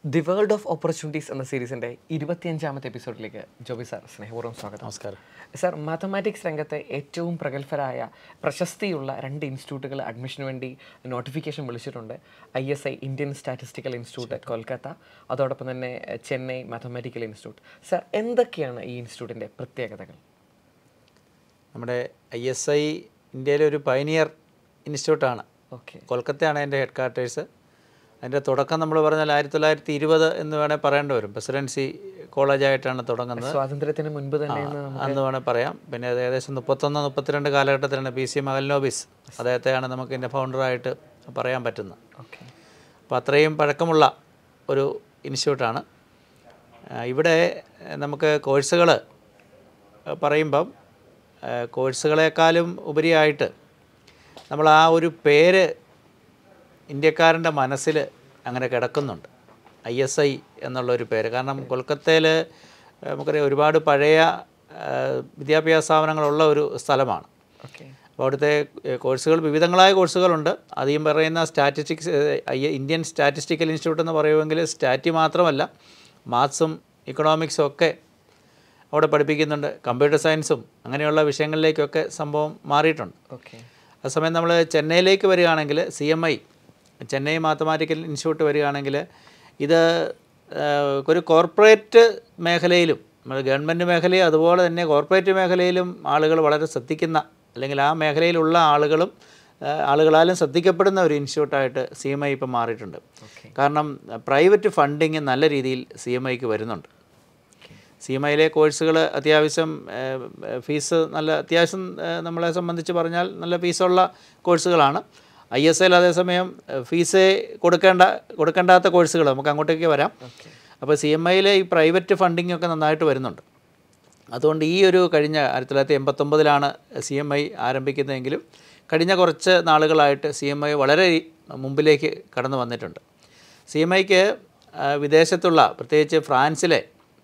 The world of opportunities എന്ന സീരീസിൻ്റെ ഇരുപത്തിയഞ്ചാമത്തെ എപ്പിസോഡിലേക്ക് Joby sir സ്നേഹപൂർവ്വം സ്വാഗതം നമസ്കാരം സാർ മാത്തമാറ്റിക്സ് രംഗത്തെ ഏറ്റവും പ്രഗത്ഭരായ പ്രശസ്തിയുള്ള രണ്ട് ഇൻസ്റ്റിറ്റ്യൂട്ടുകൾ അഡ്മിഷന് വേണ്ടി നോട്ടിഫിക്കേഷൻ വിളിച്ചിട്ടുണ്ട് I S I Indian statistical institute Kolkata അതോടൊപ്പം തന്നെ ചെന്നൈ മാത്തമാറ്റിക്കൽ ഇൻസ്റ്റിറ്റ്യൂട്ട് സാർ എന്തൊക്കെയാണ് ഈ ഇൻസ്റ്റിറ്റ്യൂട്ടിൻ്റെ പ്രത്യേകതകൾ നമ്മുടെ ഐ എസ് ഐ ഇന്ത്യയിലെ ഒരു പൈനിയർ ഇൻസ്റ്റിറ്റ്യൂട്ടാണ് ഓക്കെ കൊൽക്കത്തയാണ് അതിൻ്റെ ഹെഡ് ക്വാർട്ടേഴ്സ് അതിൻ്റെ തുടക്കം നമ്മൾ പറഞ്ഞാൽ ആയിരത്തി തൊള്ളായിരത്തി ഇരുപത് എന്ന് വേണേൽ പറയേണ്ടി വരും പ്രസിഡൻസി കോളേജായിട്ടാണ് തുടങ്ങുന്നത് സ്വാതന്ത്ര്യത്തിന് മുൻപ് തന്നെ അന്ന് വേണേൽ പറയാം പിന്നെ അത് ഏകദേശം മുപ്പത്തൊന്ന് മുപ്പത്തിരണ്ട് കാലഘട്ടത്തിലാണ് പി സി മഹൽനോബിസ് അദ്ദേഹത്തെയാണ് നമുക്ക് ഇതിൻ്റെ ഫൗണ്ടറായിട്ട് പറയാൻ പറ്റുന്നത് ഓക്കെ അപ്പോൾ അത്രയും പഴക്കമുള്ള ഒരു ഇൻസ്റ്റിറ്റ്യൂട്ടാണ് ആ, ഇവിടെ നമുക്ക് കോഴ്സുകൾ പറയുമ്പം ആ, കോഴ്സുകളെക്കാളും ഉപരിയായിട്ട് നമ്മൾ ആ ഒരു പേര് ഇന്ത്യക്കാരൻ്റെ മനസ്സിൽ അങ്ങനെ കിടക്കുന്നുണ്ട് ഐ എസ് ഐ എന്നുള്ളൊരു പേര് കാരണം കൊൽക്കത്തയിൽ നമുക്കറിയാം ഒരുപാട് പഴയ ആ, വിദ്യാഭ്യാസ സ്ഥാപനങ്ങളുള്ള ഒരു സ്ഥലമാണ് ഓക്കെ അപ്പോൾ അവിടുത്തെ ഏഹ്, കോഴ്സുകൾ വിവിധങ്ങളായ കോഴ്സുകളുണ്ട് അത് ഈ പറയുന്ന statistics uh, I- Indian statistical institute എന്ന് പറയുമെങ്കിൽ സ്റ്റാറ്റി മാത്രമല്ല മാത്സും ഇക്കണോമിക്സും ഒക്കെ അവിടെ പഠിപ്പിക്കുന്നുണ്ട് കമ്പ്യൂട്ടർ സയൻസും അങ്ങനെയുള്ള വിഷയങ്ങളിലേക്കൊക്കെ സംഭവം മാറിയിട്ടുണ്ട് ഓക്കെ അതേസമയം നമ്മൾ ചെന്നൈയിലേക്ക് വരികയാണെങ്കിൽ C M I Chennai mathematical institute വരികയാണെങ്കിൽ ഇത് ഏഹ്, ഒരു കോർപ്പറേറ്റ് മേഖലയിലും നമ്മൾ ഗവൺമെൻറ് മേഖലയും അതുപോലെ തന്നെ കോർപ്പറേറ്റ് മേഖലയിലും ആളുകൾ വളരെ ശ്രദ്ധിക്കുന്ന അല്ലെങ്കിൽ ആ മേഖലയിലുള്ള ആളുകളും ഏഹ്, ആളുകളാലും ശ്രദ്ധിക്കപ്പെടുന്ന ഒരു ഇൻസ്റ്റിറ്റ്യൂട്ടായിട്ട് സി എം ഐ ഇപ്പം മാറിയിട്ടുണ്ട് ഓക്കെ കാരണം പ്രൈവറ്റ് ഫണ്ടിങ് നല്ല രീതിയിൽ സി എം ഐക്ക് വരുന്നുണ്ട് സി എം ഐയിലെ കോഴ്സുകൾ അത്യാവശ്യം ഏഹ്, ഫീസ് നല്ല അത്യാവശ്യം ഏഹ്, നമ്മളെ സംബന്ധിച്ച് പറഞ്ഞാൽ നല്ല ഫീസുള്ള കോഴ്സുകളാണ് ഐ എസ് എൽ അതേസമയം ഏഹ്, ഫീസ് കൊടുക്കേണ്ട കൊടുക്കേണ്ടാത്ത കോഴ്സുകൾ നമുക്ക് അങ്ങോട്ടേക്ക് വരാം ഓക്കെ അപ്പോൾ സി എം ഐയിലെ ഈ പ്രൈവറ്റ് ഫണ്ടിങ് ഒക്കെ നന്നായിട്ട് വരുന്നുണ്ട് അതുകൊണ്ട് ഈ ഒരു കഴിഞ്ഞ ആയിരത്തി തൊള്ളായിരത്തി എൺപത്തൊമ്പതിലാണ് സി എം ഐ ആരംഭിക്കുന്നതെങ്കിലും കഴിഞ്ഞ കുറച്ച് നാളുകളായിട്ട് സി എം ഐ വളരെ മുമ്പിലേക്ക് കടന്നു വന്നിട്ടുണ്ട് സി എം ഐക്ക് വിദേശത്തുള്ള പ്രത്യേകിച്ച് ഫ്രാൻസിലെ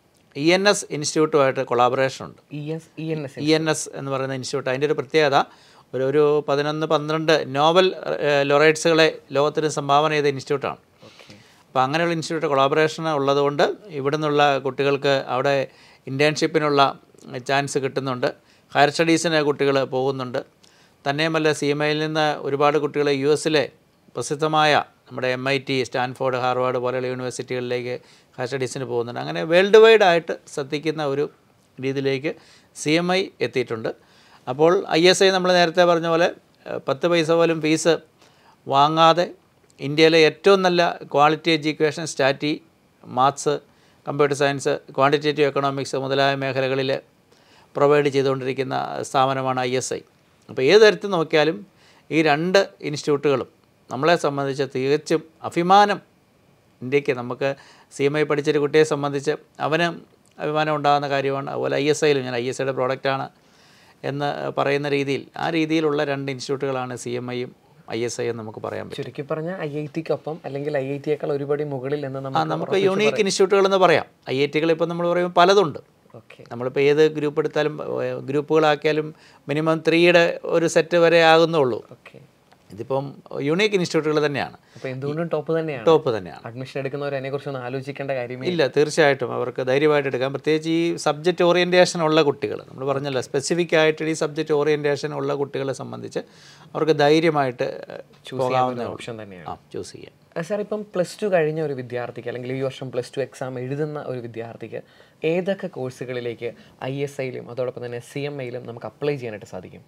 ഇ എൻ എസ് ഇൻസ്റ്റിറ്റ്യൂട്ടുമായിട്ട് കൊളാബറേഷൻ ഉണ്ട് E S E N S E N S എന്ന് പറയുന്ന ഇൻസ്റ്റിറ്റ്യൂട്ട് അതിൻ്റെ ഒരു പ്രത്യേകത ഒരു ഒരു പതിനൊന്ന് പന്ത്രണ്ട് നോബൽ ലൊറൈറ്റ്സുകളെ ലോകത്തിന് സംഭാവന ചെയ്ത ഇൻസ്റ്റിറ്റ്യൂട്ടാണ് ഓക്കെ അപ്പോൾ അങ്ങനെയുള്ള ഇൻസ്റ്റിറ്റ്യൂട്ട് കൊളാബറേഷൻ ഉള്ളതുകൊണ്ട് ഇവിടെ നിന്നുള്ള കുട്ടികൾക്ക് അവിടെ ഇൻറ്റേൺഷിപ്പിനുള്ള ചാൻസ് കിട്ടുന്നുണ്ട് ഹയർ സ്റ്റഡീസിന് കുട്ടികൾ പോകുന്നുണ്ട് തന്നെയുമല്ല സി എം ഐയിൽ നിന്ന് ഒരുപാട് കുട്ടികൾ യു എസിലെ പ്രസിദ്ധമായ നമ്മുടെ M I T Stanford Harvard പോലെയുള്ള യൂണിവേഴ്സിറ്റികളിലേക്ക് ഹയർ സ്റ്റഡീസിന് പോകുന്നുണ്ട് അങ്ങനെ വേൾഡ് വൈഡ് ആയിട്ട് ശ്രദ്ധിക്കുന്ന ഒരു രീതിയിലേക്ക് സി എം ഐ എത്തിയിട്ടുണ്ട് അപ്പോൾ ഐ എസ് ഐ നമ്മൾ നേരത്തെ പറഞ്ഞ പോലെ ഏഹ്, പത്ത് പൈസ പോലും ഫീസ് വാങ്ങാതെ ഇന്ത്യയിലെ ഏറ്റവും നല്ല ക്വാളിറ്റി എഡ്യൂക്കേഷൻ സ്റ്റാറ്റി maths computer science quantitative economics മുതലായ മേഖലകളിൽ പ്രൊവൈഡ് ചെയ്തുകൊണ്ടിരിക്കുന്ന സ്ഥാപനമാണ് ഐ എസ് ഐ അപ്പോൾ ഏത് തരത്തിൽ നോക്കിയാലും ഈ രണ്ട് ഇൻസ്റ്റിറ്റ്യൂട്ടുകളും നമ്മളെ സംബന്ധിച്ച് തികച്ചും അഭിമാനം ഇന്ത്യക്ക് നമുക്ക് സി എം ഐ പഠിച്ചൊരു കുട്ടിയെ സംബന്ധിച്ച് അവന് അഭിമാനം ഉണ്ടാകുന്ന കാര്യമാണ് അതുപോലെ ഐ എസ് ഐയിലും ഞാൻ ഐ എസ് ഐയുടെ പ്രോഡക്റ്റാണ് എന്ന് പറയുന്ന രീതിയിൽ ആ രീതിയിലുള്ള രണ്ട് ഇൻസ്റ്റിറ്റ്യൂട്ടുകളാണ് സി എം ഐയും ഐ എസ് ഐ എന്ന് നമുക്ക് പറയാൻ പറ്റും ചുരുക്കി പറഞ്ഞാൽ ഐ ഐ ടിക്കൊപ്പം അല്ലെങ്കിൽ ഐ ഐ ടിയേക്കാൾ ഒരുപടി മുകളിൽ എന്ന് ആ നമുക്ക് നമുക്ക് യൂണീക്ക് ഇൻസ്റ്റിറ്റ്യൂട്ടുകൾ എന്ന് പറയാം ഐ ഐ ടികൾ ഇപ്പോൾ നമ്മൾ പറയുമ്പോൾ പലതുണ്ട് ഓക്കെ നമ്മളിപ്പോൾ ഏത് ഗ്രൂപ്പ് എടുത്താലും ഏഹ്, ഗ്രൂപ്പുകളാക്കിയാലും മിനിമം ത്രീയുടെ ഒരു സെറ്റ് വരെ ആകുന്നുള്ളൂ ഓക്കെ ഇതിപ്പം യൂണീക്ക് ഇൻസ്റ്റിറ്റ്യൂട്ടുകൾ തന്നെയാണ് അപ്പോൾ എന്തുകൊണ്ടും ടോപ്പ് തന്നെയാണ് ടോപ്പ് തന്നെയാണ് അഡ്മിഷൻ എടുക്കുന്നവർ അതിനെ കുറിച്ച് ഒന്ന് ആലോചിക്കേണ്ട കാര്യമേ ഇല്ല തീർച്ചയായിട്ടും അവർക്ക് ധൈര്യമായിട്ട് എടുക്കാം പ്രത്യേകിച്ച് ഈ സബ്ജക്റ്റ് ഓറിയൻറ്റേഷൻ ഉള്ള കുട്ടികൾ നമ്മൾ പറഞ്ഞല്ലോ സ്പെസിഫിക് ആയിട്ട് ഈ സബ്ജക്റ്റ് ഓറിയൻറ്റേഷൻ ഉള്ള കുട്ടികളെ സംബന്ധിച്ച് അവർക്ക് ധൈര്യമായിട്ട് പോകാവുന്ന ഓപ്ഷൻ തന്നെയാണ് ആ ചൂസ് ചെയ്യാം അഹ് സാർ ഇപ്പം പ്ലസ് ടു കഴിഞ്ഞ ഒരു വിദ്യാർത്ഥിക്ക് അല്ലെങ്കിൽ ഈ വർഷം പ്ലസ് ടു എക്സാം എഴുതുന്ന ഒരു വിദ്യാർത്ഥിക്ക് ഏതൊക്കെ കോഴ്സുകളിലേക്ക് ഐ എസ് ഐയിലും അതോടൊപ്പം തന്നെ സി എം ഐയിലും നമുക്ക് അപ്ലൈ ചെയ്യാനായിട്ട് സാധിക്കും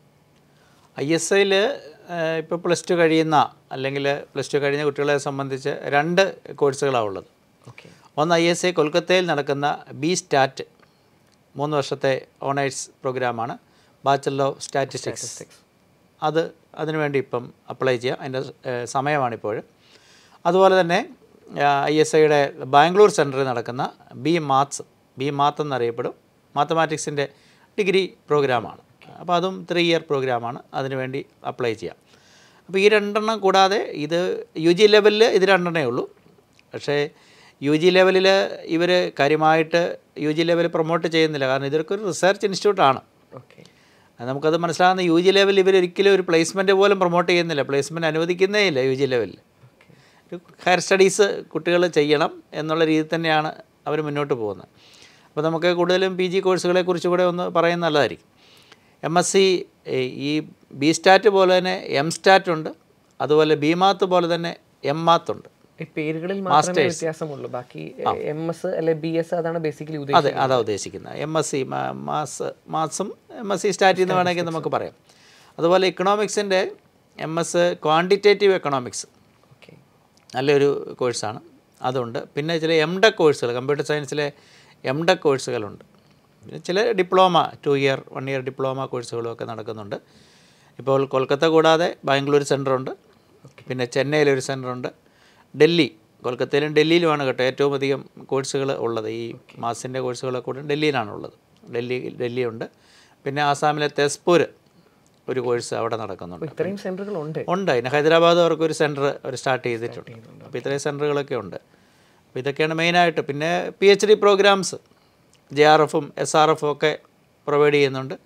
ഐ എസ് ഐയിൽ ഇപ്പോൾ പ്ലസ് ടു കഴിയുന്ന അല്ലെങ്കിൽ പ്ലസ് ടു കഴിഞ്ഞ കുട്ടികളെ സംബന്ധിച്ച് രണ്ട് കോഴ്സുകളാണ് ഉള്ളത് ഓക്കെ ഒന്ന് ഐ എസ് ഐ കൊൽക്കത്തയിൽ നടക്കുന്ന ബി സ്റ്റാറ്റ് മൂന്ന് വർഷത്തെ ഓണേഴ്സ് പ്രോഗ്രാമാണ് ബാച്ചലർ ഓഫ് സ്റ്റാറ്റിസ്റ്റിക്സ് അത് അതിനുവേണ്ടി ഇപ്പം അപ്ലൈ ചെയ്യാം അതിൻ്റെ ഏഹ്, സമയമാണിപ്പോൾ അതുപോലെ തന്നെ ഐ എസ് ഐയുടെ ബാംഗ്ലൂർ സെൻറ്ററിൽ നടക്കുന്ന ബി മാത്സ് ബി മാത്ത് എന്നറിയപ്പെടും മാത്തമാറ്റിക്സിൻ്റെ ഡിഗ്രി പ്രോഗ്രാമാണ് അപ്പോൾ അതും ത്രീ ഇയർ പ്രോഗ്രാമാണ് അതിനുവേണ്ടി അപ്ലൈ ചെയ്യാം അപ്പോൾ ഈ രണ്ടെണ്ണം കൂടാതെ ഇത് യു ജി ലെവലിൽ ഇത് രണ്ടെണ്ണേ ഉള്ളൂ പക്ഷേ യു ജി ലെവലിൽ ഇവർ കാര്യമായിട്ട് യു ജി ലെവൽ പ്രൊമോട്ട് ചെയ്യുന്നില്ല കാരണം ഇതൊക്കെ ഒരു റിസർച്ച് ഇൻസ്റ്റിറ്റ്യൂട്ടാണ് ഓക്കെ അത് നമുക്കത് മനസ്സിലാകുന്ന യു ജി ലെവലിൽ ഇവർ ഒരിക്കലും ഒരു പ്ലേസ്മെൻറ്റ് പോലും പ്രൊമോട്ട് ചെയ്യുന്നില്ല പ്ലേസ്മെൻറ്റ് അനുവദിക്കുന്നേ ഇല്ല യു ജി ലെവലിൽ ഒരു ഹയർ സ്റ്റഡീസ് കുട്ടികൾ ചെയ്യണം എന്നുള്ള രീതിയിൽ തന്നെയാണ് അവർ മുന്നോട്ട് പോകുന്നത് അപ്പോൾ നമുക്ക് കൂടുതലും പി ജി കോഴ്സുകളെ കുറിച്ച് കൂടെ ഒന്ന് പറയുന്നത് നല്ലതായിരിക്കും എം എസ് സി ഈ ബി സ്റ്റാറ്റ് പോലെ തന്നെ എം സ്റ്റാറ്റ് ഉണ്ട് അതുപോലെ ബി മാത്ത് പോലെ തന്നെ എം മാത്ത് ഉണ്ട് ഈ പേരുകളിൽ മാത്രമേ വ്യത്യാസമുള്ളൂ ബാക്കി എം എസ് അല്ലെ ബി എസ് അതാണ് ബേസിക്കലി അതെ ഉദ്ദേശിച്ചത് അതാ ഉദ്ദേശിക്കുന്നത് എം എസ് സി മാസ് മാത്സും എം എസ് സി സ്റ്റാറ്റ് എന്ന് വേണമെങ്കിൽ നമുക്ക് പറയാം അതുപോലെ ഇക്കണോമിക്സിൻ്റെ M S quantitative economics okay നല്ലൊരു കോഴ്സാണ് അതുണ്ട് പിന്നെ ചില എം ടെക് കോഴ്സുകൾ കമ്പ്യൂട്ടർ സയൻസിലെ എം ടെക് കോഴ്സുകളുണ്ട് പിന്നെ ചില diploma two year one year diploma കോഴ്സുകളും ഒക്കെ നടക്കുന്നുണ്ട് ഇപ്പോൾ കൊൽക്കത്ത കൂടാതെ ബാംഗ്ലൂർ സെൻ്ററുണ്ട് പിന്നെ ചെന്നൈയിലൊരു സെൻ്ററുണ്ട് ഡൽഹി കൊൽക്കത്തയിലും ഡൽഹിയിലുമാണ് കേട്ടോ ഏറ്റവും അധികം കോഴ്സുകൾ ഉള്ളത് ഈ മാസിൻ്റെ കോഴ്സുകളൊക്കെ കൂടെ ഡൽഹിയിലാണുള്ളത് ഡൽഹി ഡൽഹിയുണ്ട് പിന്നെ ആസാമിലെ തെസ്പൂർ ഒരു കോഴ്സ് അവിടെ നടക്കുന്നുണ്ട് ഇത്രയും സെന്ററുകൾ ഉണ്ട് ഉണ്ട് പിന്നെ ഹൈദരാബാദ് അവർക്ക് ഒരു സെൻറ്റർ അവർ സ്റ്റാർട്ട് ചെയ്തിട്ടുണ്ട് അപ്പോൾ ഇത്രയും സെൻറ്ററുകളൊക്കെ ഉണ്ട് അപ്പോൾ ഇതൊക്കെയാണ് മെയിനായിട്ട് പിന്നെ P H D programs J R എഫും എസ് ആർ എഫും ഒക്കെ പ്രൊവൈഡ് ചെയ്യുന്നുണ്ട്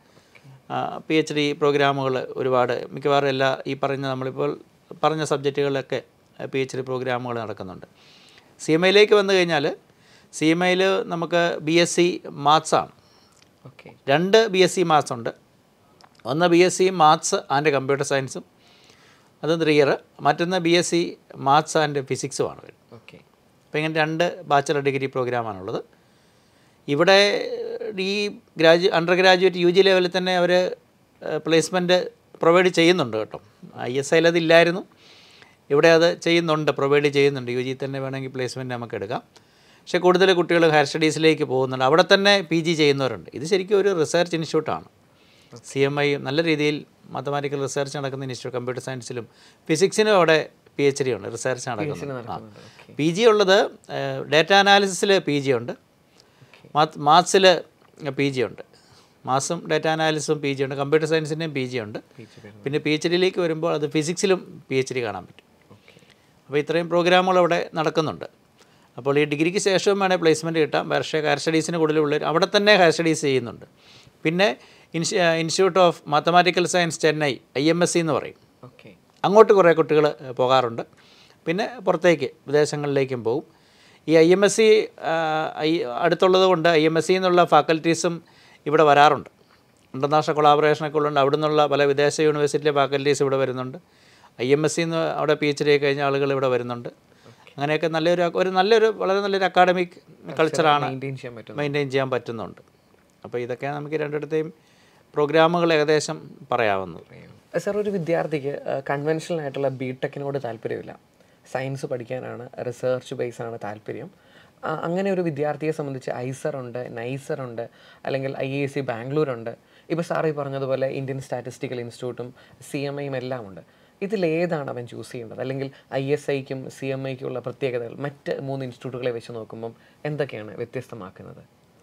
പി എച്ച് ഡി പ്രോഗ്രാമുകൾ ഒരുപാട് മിക്കവാറും എല്ലാ ഈ പറഞ്ഞ നമ്മളിപ്പോൾ പറഞ്ഞ സബ്ജക്റ്റുകളിലൊക്കെ പി എച്ച് ഡി പ്രോഗ്രാമുകൾ നടക്കുന്നുണ്ട് സി എം ഐയിലേക്ക് വന്നു കഴിഞ്ഞാൽ സി എം ഐയിൽ നമുക്ക് ബി എസ് സി മാത്സാണ് ഓക്കെ രണ്ട് ബി എസ് സി മാത്സ് ഉണ്ട് ഒന്ന് B S C maths and computer സയൻസും അത് ത്രീ ഇയർ മറ്റൊന്ന് B S C maths and ഫിസിക്സുമാണ് വരുന്നത് ഓക്കെ അപ്പോൾ ഇങ്ങനെ രണ്ട് ബാച്ചലർ ഡിഗ്രി പ്രോഗ്രാമാണുള്ളത് ഇവിടെ ഈ ഗ്രാജു അണ്ടർ ഗ്രാജുവേറ്റ് യു ജി ലെവലിൽ തന്നെ അവർ പ്ലേസ്മെൻറ്റ് പ്രൊവൈഡ് ചെയ്യുന്നുണ്ട് കേട്ടോ ഐ എസ് ഐയിൽ അതില്ലായിരുന്നു ഇവിടെ അത് ചെയ്യുന്നുണ്ട് പ്രൊവൈഡ് ചെയ്യുന്നുണ്ട് യു ജി തന്നെ വേണമെങ്കിൽ പ്ലേസ്മെൻറ്റ് നമുക്ക് എടുക്കാം പക്ഷേ കൂടുതൽ കുട്ടികൾ ഹയർ സ്റ്റഡീസിലേക്ക് പോകുന്നുണ്ട് അവിടെ തന്നെ പി ജി ചെയ്യുന്നവരുണ്ട് ഇത് ശരിക്കും ഒരു റിസർച്ച് ഇൻസ്റ്റിറ്റ്യൂട്ടാണ് സി എം ഐ നല്ല രീതിയിൽ മാത്തമാറ്റിക്കൽ റിസർച്ച് നടക്കുന്ന ഇൻസ്റ്റിറ്റ്യൂട്ട് കമ്പ്യൂട്ടർ സയൻസിലും ഫിസിക്സിനും അവിടെ പി എച്ച് ഡി ഉണ്ട് റിസർച്ച് നടക്കുന്നത് ആ നടക്കുന്നുണ്ട് ഓക്കെ പി ജി ഉള്ളത് ഡേറ്റ അനാലിസിസിൽ പി ജി ഉണ്ട് മാത്ത് മാത്സിൽ പി ജി ഉണ്ട് മാത്സും ഡേറ്റ അനാലിസിസും പി ജി ഉണ്ട് കമ്പ്യൂട്ടർ സയൻസിൻ്റെയും പി ജി ഉണ്ട് പിന്നെ പി എച്ച് ഡിയിലേക്ക് വരുമ്പോൾ അത് ഫിസിക്സിലും പി എച്ച് ഡി കാണാൻ പറ്റും ഓക്കെ അപ്പോൾ ഇത്രയും പ്രോഗ്രാമുകൾ അവിടെ നടക്കുന്നുണ്ട് അപ്പോൾ ഈ ഡിഗ്രിക്ക് ശേഷവും വേണേൽ പ്ലേസ്മെൻറ്റ് കിട്ടാം പക്ഷേ ഹയർ സ്റ്റഡീസിന് കൂടുതലുള്ള അവിടെ തന്നെ ഹയർ സ്റ്റഡീസ് ചെയ്യുന്നുണ്ട് പിന്നെ ഇൻസ് institute of mathematical science Chennai I M S C എന്ന് പറയും ഓക്കെ അങ്ങോട്ട് കുറേ കുട്ടികൾ പോകാറുണ്ട് പിന്നെ പുറത്തേക്ക് വിദേശങ്ങളിലേക്കും പോകും ഈ I M S C I അടുത്തുള്ളത് കൊണ്ട് ഐ എം എസ് സി എന്നുള്ള ഫാക്കൽറ്റീസും ഇവിടെ വരാറുണ്ട് ഇൻ്റർനാഷണൽ കൊളാബറേഷനൊക്കെ ഉള്ളതുകൊണ്ട് അവിടെ നിന്നുള്ള പല വിദേശ യൂണിവേഴ്സിറ്റിയിലെ ഫാക്കൽറ്റീസ് ഇവിടെ വരുന്നുണ്ട് ഐ എം എസ് സി എന്ന് അവിടെ പി എച്ച് ഡി കഴിഞ്ഞ ആളുകൾ ഇവിടെ വരുന്നുണ്ട് അങ്ങനെയൊക്കെ നല്ലൊരു ഒരു നല്ലൊരു വളരെ നല്ലൊരു അക്കാഡമിക് കൾച്ചറാണ് മെയിൻറ്റെയിൻ ചെയ്യാൻ പറ്റും മെയിൻറ്റെയിൻ ചെയ്യാൻ പറ്റുന്നുണ്ട് അപ്പോൾ ഇതൊക്കെ നമുക്ക് രണ്ടിടത്തെയും പ്രോഗ്രാമുകൾ ഏകദേശം പറയാവുന്നത് സാർ ഒരു വിദ്യാർത്ഥിക്ക് കൺവെൻഷണൽ ആയിട്ടുള്ള ബി ടെക്കിനോട് താല്പര്യമില്ല സയൻസ് പഠിക്കാനാണ് റിസർച്ച് ബേസ് ആണ് താല്പര്യം ആ, അങ്ങനെ ഒരു വിദ്യാർത്ഥിയെ സംബന്ധിച്ച് ഐസർ ഉണ്ട് നൈസർ ഉണ്ട് അല്ലെങ്കിൽ ഐ എ സി ബാംഗ്ലൂർ ഉണ്ട് ഇപ്പോൾ സാർ ഈ പറഞ്ഞതുപോലെ ഇന്ത്യൻ സ്റ്റാറ്റിസ്റ്റിക്കൽ ഇൻസ്റ്റിറ്റ്യൂട്ടും സി എം ഐയും എല്ലാം ഉണ്ട് ഇതിലേതാണ് അവൻ ചൂസ് ചെയ്യേണ്ടത് അല്ലെങ്കിൽ ഐ എസ് ഐക്കും സി എം ഐക്കും ഉള്ള പ്രത്യേകതകൾ മറ്റ് മൂന്ന് ഇൻസ്റ്റിറ്റ്യൂട്ടുകളെ വെച്ച് നോക്കുമ്പം എന്തൊക്കെയാണ് വ്യത്യസ്തമാക്കുന്നത്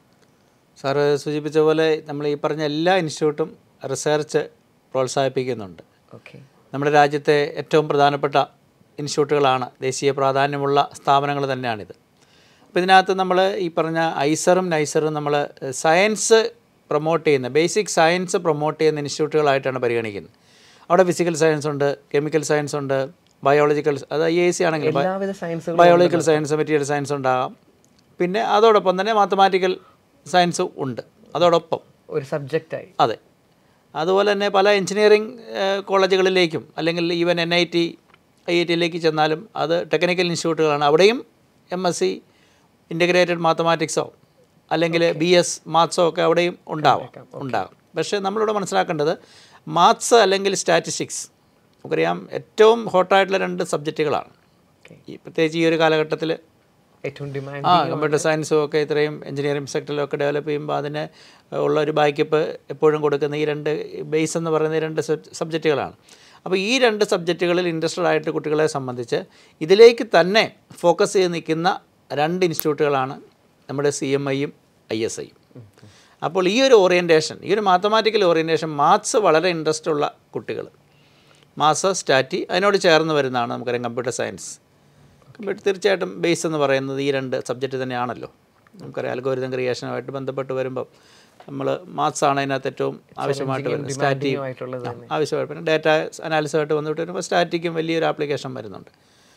സാറ് സൂചിപ്പിച്ച പോലെ നമ്മൾ ഈ പറഞ്ഞ എല്ലാ ഇൻസ്റ്റിറ്റ്യൂട്ടും റിസർച്ച് പ്രോത്സാഹിപ്പിക്കുന്നുണ്ട് ഓക്കെ നമ്മുടെ രാജ്യത്തെ ഏറ്റവും പ്രധാനപ്പെട്ട ഇൻസ്റ്റിറ്റ്യൂട്ടുകളാണ് ദേശീയ പ്രാധാന്യമുള്ള സ്ഥാപനങ്ങൾ തന്നെയാണിത് അപ്പോൾ ഇതിനകത്ത് നമ്മൾ ഈ പറഞ്ഞ ഐസറും നൈസറും നമ്മൾ സയൻസ് പ്രൊമോട്ട് ചെയ്യുന്ന ബേസിക് സയൻസ് പ്രൊമോട്ട് ചെയ്യുന്ന ഇൻസ്റ്റിറ്റ്യൂട്ടുകളായിട്ടാണ് പരിഗണിക്കുന്നത് അവിടെ ഫിസിക്കൽ സയൻസ് ഉണ്ട് കെമിക്കൽ സയൻസ് ഉണ്ട് ബയോളജിക്കൽ അത് ഐ എ സി ആണെങ്കിൽ എല്ലാവിധ സയൻസുകളും ബയോളജിക്കൽ സയൻസ് മെറ്റീരിയൽ സയൻസ് ഉണ്ടാകാം പിന്നെ അതോടൊപ്പം തന്നെ മാത്തമാറ്റിക്കൽ സയൻസും ഉണ്ട് അതോടൊപ്പം ഒരു സബ്ജക്റ്റായി അതെ അതുപോലെ തന്നെ പല എഞ്ചിനീയറിംഗ് കോളേജുകളിലേക്കും അല്ലെങ്കിൽ even N I T I I ടിയിലേക്ക് ചെന്നാലും അത് ടെക്നിക്കൽ ഇൻസ്റ്റിറ്റ്യൂട്ടുകളാണ് അവിടെയും എം എസ് സി ഇൻ്റഗ്രേറ്റഡ് മാത്തമാറ്റിക്സോ അല്ലെങ്കിൽ ബി എസ് മാത്സോ ഒക്കെ അവിടെയും ഉണ്ടാവും ഉണ്ടാകും പക്ഷേ നമ്മളിവിടെ മനസ്സിലാക്കേണ്ടത് മാത്സ് അല്ലെങ്കിൽ സ്റ്റാറ്റിസ്റ്റിക്സ് നമുക്കറിയാം ഏറ്റവും ഹോട്ടായിട്ടുള്ള രണ്ട് സബ്ജക്റ്റുകളാണ് Okay. ഈ പ്രത്യേകിച്ച് ഈ ഒരു കാലഘട്ടത്തിൽ ഏറ്റവും ഡിമാൻഡ് ആ കമ്പ്യൂട്ടർ സയൻസും ഒക്കെ ഇത്രയും എഞ്ചിനീയറിംഗ് സെക്ടറിലൊക്കെ ഡെവലപ്പ് ചെയ്യുമ്പോൾ അതിന് ഉള്ള ഒരു ബാക്കപ്പ് എപ്പോഴും കൊടുക്കുന്ന ഈ രണ്ട് ബേസ് എന്ന് പറയുന്ന ഈ രണ്ട് സബ്ജക്റ്റുകളാണ് അപ്പോൾ ഈ രണ്ട് സബ്ജക്റ്റുകളിൽ ഇൻട്രസ്റ്റഡ് ആയിട്ട് കുട്ടികളെ സംബന്ധിച്ച് ഇതിലേക്ക് തന്നെ ഫോക്കസ് ചെയ്ത് നിൽക്കുന്ന രണ്ട് ഇൻസ്റ്റിറ്റ്യൂട്ടുകളാണ് നമ്മുടെ സി എം ഐയും ഐ എസ് ഐയും അപ്പോൾ ഈ ഒരു ഓറിയൻറ്റേഷൻ ഈ ഒരു മാത്തമാറ്റിക്കൽ ഓറിയൻറ്റേഷൻ മാത്സ് വളരെ ഇൻട്രസ്റ്റ് ഉള്ള കുട്ടികൾ മാത്സ് സ്റ്റാറ്റി അതിനോട് ചേർന്ന് വരുന്നതാണ് നമുക്കറിയാം കമ്പ്യൂട്ടർ സയൻസ് കമ്പ്യൂട്ടർ തീർച്ചയായിട്ടും ബേസ് എന്ന് പറയുന്നത് ഈ രണ്ട് സബ്ജക്റ്റ് തന്നെയാണല്ലോ നമുക്കറിയാം അൽഗോരിതം ക്രിയേഷനുമായിട്ട് ബന്ധപ്പെട്ട് വരുമ്പോൾ നമ്മൾ മാത്സ് ആണ് അതിനകത്ത് ഏറ്റവും ആവശ്യമായിട്ട് വരുന്നത് സ്റ്റാറ്റി ആയിട്ടുള്ളത് ആവശ്യമായിട്ട് പിന്നെ ഡാറ്റ അനാലിസുമായിട്ട് ബന്ധപ്പെട്ട് വരുമ്പോൾ സ്റ്റാറ്റിക്കും വലിയൊരു ആപ്ലിക്കേഷൻ വരുന്നുണ്ട്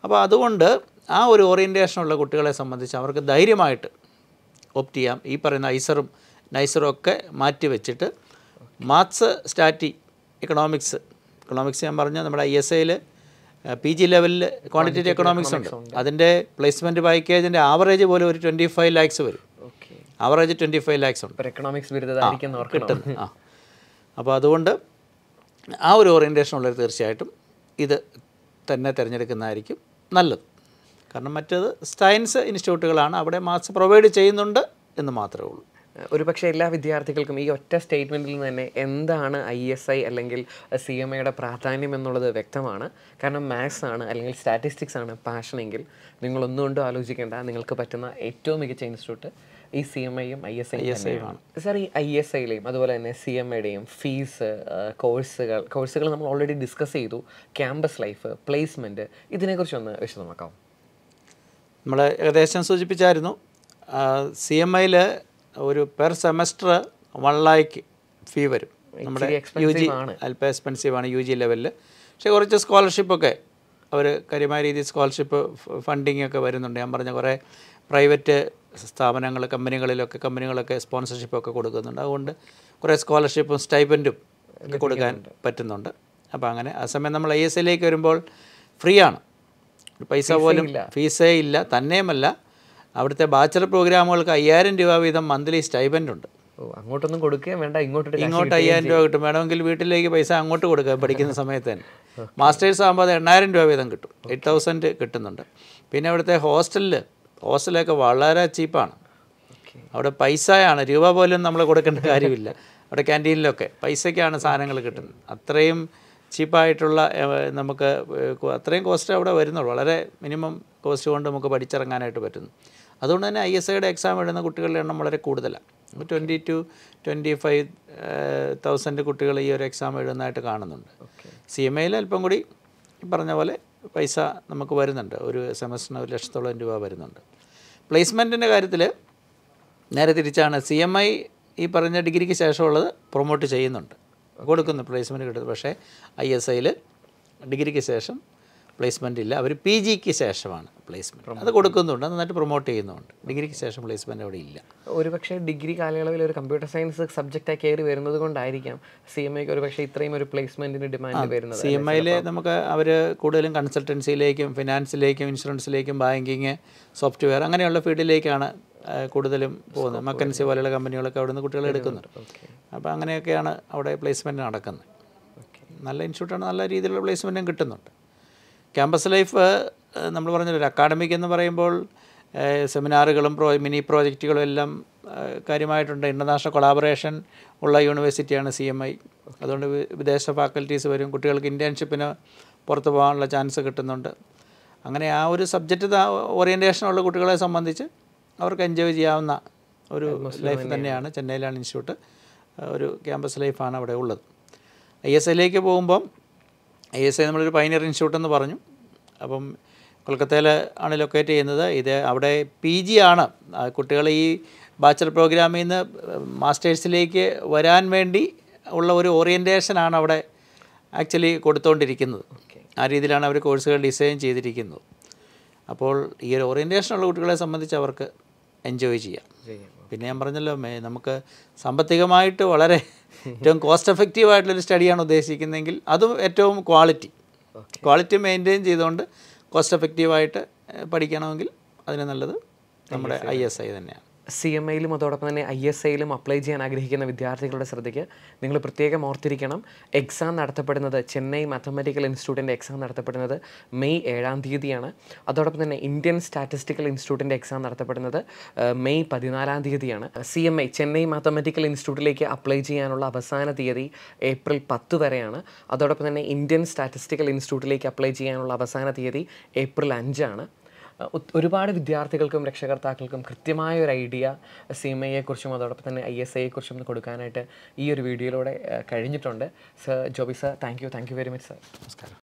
അപ്പോൾ അതുകൊണ്ട് ആ ഒരു ഓറിയൻറ്റേഷനുള്ള കുട്ടികളെ സംബന്ധിച്ച് അവർക്ക് ധൈര്യമായിട്ട് ഓപ്റ്റ് ചെയ്യാം ഈ പറയുന്ന ഐസറും നൈസറും ഒക്കെ മാറ്റി വെച്ചിട്ട് മാത്സ് സ്റ്റാറ്റി എക്കണോമിക്സ് എക്കണോമിക്സ് ഞാൻ പറഞ്ഞ നമ്മുടെ ഐ എസ് ഐയിൽ പി ജി ലെവലിൽ ക്വാണ്ടിറ്റേറ്റീവ് എക്കണോമിക്സ് ഉണ്ട് അതിൻ്റെ പ്ലേസ്മെൻറ്റ് പാക്കേജിൻ്റെ ആവറേജ് പോലും ഒരു ട്വൻറ്റി ഫൈവ് ലാക്സ് വരും okay average twenty five lakhs ഉണ്ട് ഇപ്പോൾ എക്കണോമിക്സ് ബിരുദധാരിക്കും ഓർക്കണം കിട്ടും ആ അപ്പോൾ അതുകൊണ്ട് ആ ഒരു ഓറിയൻറ്റേഷൻ ഉള്ളവർ തീർച്ചയായിട്ടും ഇത് തന്നെ തിരഞ്ഞെടുക്കുന്നതായിരിക്കും നല്ലത് കാരണം മറ്റേത് സയൻസ് ഇൻസ്റ്റിറ്റ്യൂട്ടുകളാണ് അവിടെ മാത്സ് പ്രൊവൈഡ് ചെയ്യുന്നുണ്ട് എന്ന് മാത്രമേ ഉള്ളൂ ഒരുപക്ഷെ എല്ലാ വിദ്യാർത്ഥികൾക്കും ഈ ഒറ്റ സ്റ്റേറ്റ്മെൻറ്റിൽ നിന്ന് തന്നെ എന്താണ് ഐ എസ് ഐ അല്ലെങ്കിൽ സി എം ഐയുടെ പ്രാധാന്യം എന്നുള്ളത് വ്യക്തമാണ് കാരണം മാത്സ് ആണ് അല്ലെങ്കിൽ സ്റ്റാറ്റിസ്റ്റിക്സ് ആണ് പാഷനെങ്കിൽ നിങ്ങൾ ഒന്നുകൊണ്ടും ആലോചിക്കേണ്ട നിങ്ങൾക്ക് പറ്റുന്ന ഏറ്റവും മികച്ച ഇൻസ്റ്റിറ്റ്യൂട്ട് ഈ സി എം ഐയും ഐ എസ് ഐ ആണ് സാർ ഈ ഐ എസ് ഐയിലെയും അതുപോലെ തന്നെ സി എം ഐയുടെയും ഫീസ് കോഴ്സുകൾ കോഴ്സുകൾ നമ്മൾ ഓൾറെഡി ഡിസ്കസ് ചെയ്തു ക്യാമ്പസ് ലൈഫ് പ്ലേസ്മെൻറ്റ് ഇതിനെക്കുറിച്ചൊന്ന് വിശദമാക്കാം നമ്മൾ ഏകദേശം സൂചിപ്പിച്ചായിരുന്നു സി എം ഐയിൽ ഒരു per semester one lakh fee വരും നമ്മുടെ യു ജി അല്പം എക്സ്പെൻസീവ് ആണ് യു ജി ലെവലിൽ പക്ഷേ കുറച്ച് സ്കോളർഷിപ്പൊക്കെ അവർ കാര്യമായ രീതിയിൽ സ്കോളർഷിപ്പ് ഫണ്ടിങ് ഒക്കെ വരുന്നുണ്ട് ഞാൻ പറഞ്ഞ കുറേ പ്രൈവറ്റ് സ്ഥാപനങ്ങൾ കമ്പനികളിലൊക്കെ കമ്പനികളൊക്കെ സ്പോൺസർഷിപ്പ് ഒക്കെ കൊടുക്കുന്നുണ്ട് അതുകൊണ്ട് കുറേ സ്കോളർഷിപ്പും സ്റ്റൈപ്പൻറ്റും ഒക്കെ കൊടുക്കാൻ പറ്റുന്നുണ്ട് അപ്പോൾ അങ്ങനെ ആ സമയം നമ്മൾ ഐ എസ് എല്ലിലേക്ക് വരുമ്പോൾ ഫ്രീ ആണ് ഒരു പൈസ പോലും ഫീസേ ഇല്ല തന്നെയുമല്ല അവിടുത്തെ ബാച്ചലർ പ്രോഗ്രാമുകൾക്ക് അയ്യായിരം രൂപ വീതം മന്ത്ലി സ്റ്റൈപ്പൻ്റ് ഉണ്ട് ഓ അങ്ങോട്ടൊന്നും കൊടുക്കുകയും വേണ്ട ഇങ്ങോട്ടൊരു കാശ് ഇങ്ങോട്ട് അയ്യായിരം രൂപ കിട്ടും വേണമെങ്കിൽ വീട്ടിലേക്ക് പൈസ അങ്ങോട്ട് കൊടുക്കുക പഠിക്കുന്ന സമയത്ത് തന്നെ മാസ്റ്റേഴ്സ് ആകുമ്പോൾ അത് എണ്ണായിരം രൂപ വീതം കിട്ടും എയ്റ്റ് തൗസൻഡ് കിട്ടുന്നുണ്ട് പിന്നെ അവിടുത്തെ ഹോസ്റ്റലിൽ ഹോസ്റ്റലൊക്കെ വളരെ ചീപ്പാണ് ഓക്കെ അവിടെ പൈസയാണ് രൂപ പോലും നമ്മൾ കൊടുക്കേണ്ട കാര്യമില്ല അവിടെ ക്യാൻറ്റീനിലൊക്കെ പൈസയ്ക്കാണ് സാധനങ്ങൾ കിട്ടുന്നത് അത്രയും ചീപ്പായിട്ടുള്ള ഏഹ്, നമുക്ക് ഏഹ്, കോ- അത്രയും കോസ്റ്റ് അവിടെ വരുന്നുള്ളൂ വളരെ മിനിമം കോസ്റ്റ് കൊണ്ട് നമുക്ക് പഠിച്ചിറങ്ങാനായിട്ട് പറ്റുന്നു അതുകൊണ്ട് തന്നെ ഐ എസ് ഐയുടെ എക്സാം എഴുതുന്ന കുട്ടികളുടെ എണ്ണം വളരെ കൂടുതലാണ് twenty two twenty five thousand കുട്ടികൾ ഈ ഒരു എക്സാം എഴുതുന്നതായിട്ട് കാണുന്നുണ്ട് സി എം ഐയിൽ അല്പം കൂടി ഈ പറഞ്ഞ പോലെ പൈസ നമുക്ക് വരുന്നുണ്ട് ഒരു സെമസ്റ്ററിന് ഒരു ലക്ഷത്തോളം രൂപ വരുന്നുണ്ട് പ്ലേസ്മെൻറ്റിൻ്റെ കാര്യത്തിൽ നേരെ തിരിച്ചാണ് സി എം ഐ ഈ പറഞ്ഞ ഡിഗ്രിക്ക് ശേഷമുള്ളത് പ്രൊമോട്ട് ചെയ്യുന്നുണ്ട് കൊടുക്കുന്നു പ്ലേസ്മെൻറ്റ് കിട്ടുന്നു പക്ഷേ ഐ എസ് ഐയിൽ ഡിഗ്രിക്ക് ശേഷം പ്ലേസ്മെൻ്റ് ഇല്ല അവർ പി ജിക്ക് ശേഷമാണ് പ്ലേസ്മെൻറ്റ് അത് കൊടുക്കുന്നുണ്ട് നന്നായിട്ട് പ്രൊമോട്ട് ചെയ്യുന്നുണ്ട് ഡിഗ്രിക്ക് ശേഷം പ്ലേസ്മെൻറ്റ് അവിടെ ഇല്ല ഒരുപക്ഷെ ഡിഗ്രി കാലയളവിൽ ഒരു കമ്പ്യൂട്ടർ സയൻസ് സബ്ജക്റ്റായി കയറി വരുന്നത് കൊണ്ടായിരിക്കാം സി എം ഐക്ക് ഒരുപക്ഷെ ഇത്രയും ഒരു പ്ലേസ്മെന്റിന് ഡിമാൻഡ് വരുന്നത് സി എം ഐയിൽ നമുക്ക് അവർ കൂടുതലും കൺസൾട്ടൻസിയിലേക്കും ഫിനാൻസിലേക്കും ഇൻഷുറൻസിലേക്കും ബാങ്കിങ് സോഫ്റ്റ്വെയർ അങ്ങനെയുള്ള ഫീൽഡിലേക്കാണ് ആ, കൂടുതലും പോകുന്നത് മക്കൻസി പോലെയുള്ള കമ്പനികളൊക്കെ അവിടെ നിന്ന് കുട്ടികളെ എടുക്കുന്നുണ്ട് അപ്പോൾ അങ്ങനെയൊക്കെയാണ് അവിടെ പ്ലേസ്മെൻറ്റ് നടക്കുന്നത് നല്ല ഇൻസ്റ്റിറ്റ്യൂട്ടാണ് നല്ല രീതിയിലുള്ള പ്ലേസ്മെൻറ്റും കിട്ടുന്നുണ്ട് ക്യാമ്പസ് ലൈഫ് നമ്മൾ പറഞ്ഞല്ലോ ഒരു അക്കാഡമിക് എന്ന് പറയുമ്പോൾ ഏഹ്, സെമിനാറുകളും പ്രോ മിനി പ്രോജക്റ്റുകളും എല്ലാം ഏഹ്, കാര്യമായിട്ടുണ്ട് ഇൻ്റർനാഷണൽ കൊളാബറേഷൻ ഉള്ള യൂണിവേഴ്സിറ്റിയാണ് സി എം ഐ അതുകൊണ്ട് വി- വിദേശ ഫാക്കൽറ്റീസ് വരും കുട്ടികൾക്ക് ഇൻറ്റേൺഷിപ്പിന് പുറത്ത് പോകാനുള്ള ചാൻസ് കിട്ടുന്നുണ്ട് അങ്ങനെ ആ ഒരു സബ്ജക്റ്റ് ഓറിയൻറ്റേഷനുള്ള കുട്ടികളെ സംബന്ധിച്ച് അവർക്ക് എൻജോയ് ചെയ്യാവുന്ന ഒരു ലൈഫ് തന്നെയാണ് ചെന്നൈയിലാണ് ഇൻസ്റ്റിറ്റ്യൂട്ട് ഒരു ക്യാമ്പസ് ലൈഫാണ് അവിടെ ഉള്ളത് ഐ എസ് ഐയിലേക്ക് പോകുമ്പം ഐ എസ് ഐ നമ്മളൊരു പൈനിയർ ഇൻസ്റ്റിറ്റ്യൂട്ട് എന്ന് പറഞ്ഞു അപ്പം കൊൽക്കത്തയിൽ ആണ് ലൊക്കേറ്റ് ചെയ്യുന്നത് ഇത് അവിടെ പി ജി ആണ് ആ, കുട്ടികൾ ഈ ബാച്ചലർ പ്രോഗ്രാമിൽ നിന്ന് മാസ്റ്റേഴ്സിലേക്ക് വരാൻ വേണ്ടി ഉള്ള ഒരു ഓറിയൻറ്റേഷനാണ് അവിടെ ആക്ച്വലി കൊടുത്തുകൊണ്ടിരിക്കുന്നത് ആ രീതിയിലാണ് അവർ കോഴ്സുകൾ ഡിസൈൻ ചെയ്തിരിക്കുന്നത് അപ്പോൾ ഈ ഒരു ഓറിയൻറ്റേഷനുള്ള കുട്ടികളെ സംബന്ധിച്ച് അവർക്ക് എൻജോയ് ചെയ്യാം പിന്നെ ഞാൻ പറഞ്ഞല്ലോ മേ- നമുക്ക് സാമ്പത്തികമായിട്ട് വളരെ ഏറ്റവും കോസ്റ്റ് എഫക്റ്റീവ് ആയിട്ടുള്ളൊരു സ്റ്റഡിയാണ് ഉദ്ദേശിക്കുന്നതെങ്കിൽ അതും ഏറ്റവും ക്വാളിറ്റി ക്വാളിറ്റി മെയിൻറ്റെയിൻ ചെയ്തുകൊണ്ട് കോസ്റ്റ് എഫക്റ്റീവായിട്ട് ഏഹ്, പഠിക്കണമെങ്കിൽ അതിന് നല്ലത് നമ്മുടെ ഐ എസ് ഐ തന്നെയാണ് സി എം ഐയിലും അതോടൊപ്പം തന്നെ ഐ എസ് ഐയിലും അപ്ലൈ ചെയ്യാൻ ആഗ്രഹിക്കുന്ന വിദ്യാർത്ഥികളുടെ ശ്രദ്ധയ്ക്ക് നിങ്ങൾ പ്രത്യേകം ഓർത്തിരിക്കണം എക്സാം നടത്തപ്പെടുന്നത് ചെന്നൈ മാത്തമാറ്റിക്കൽ ഇൻസ്റ്റിറ്റ്യൂട്ടിൻ്റെ എക്സാം നടത്തപ്പെടുന്നത് മെയ് ഏഴാം തീയതിയാണ് അതോടൊപ്പം തന്നെ ഇന്ത്യൻ സ്റ്റാറ്റിസ്റ്റിക്കൽ ഇൻസ്റ്റിറ്റ്യൂട്ടിൻ്റെ എക്സാം നടത്തപ്പെടുന്നത് ആ, മെയ് പതിനാലാം തീയതിയാണ് C M I Chennai mathematical ഇൻസ്റ്റിറ്റ്യൂട്ടിലേക്ക് അപ്ലൈ ചെയ്യാനുള്ള അവസാന തീയതി ഏപ്രിൽ പത്ത് വരെയാണ് അതോടൊപ്പം തന്നെ ഇന്ത്യൻ സ്റ്റാറ്റിസ്റ്റിക്കൽ ഇൻസ്റ്റിറ്റ്യൂട്ടിലേക്ക് അപ്ലൈ ചെയ്യാനുള്ള അവസാന തീയതി ഏപ്രിൽ അഞ്ചാണ് അഹ് ഒത്- ഒരുപാട് വിദ്യാർത്ഥികൾക്കും രക്ഷകർത്താക്കൾക്കും കൃത്യമായ ഒരു ഐഡിയ സി എം ഐയെക്കുറിച്ചും അതോടൊപ്പം തന്നെ ഐ എസ് ഐയെക്കുറിച്ചും കൊടുക്കാനായിട്ട് ഈ ഒരു വീഡിയോയിലൂടെ അഹ് കഴിഞ്ഞിട്ടുണ്ട് sir Jobi sir thank you thank you very much sir നമസ്കാരം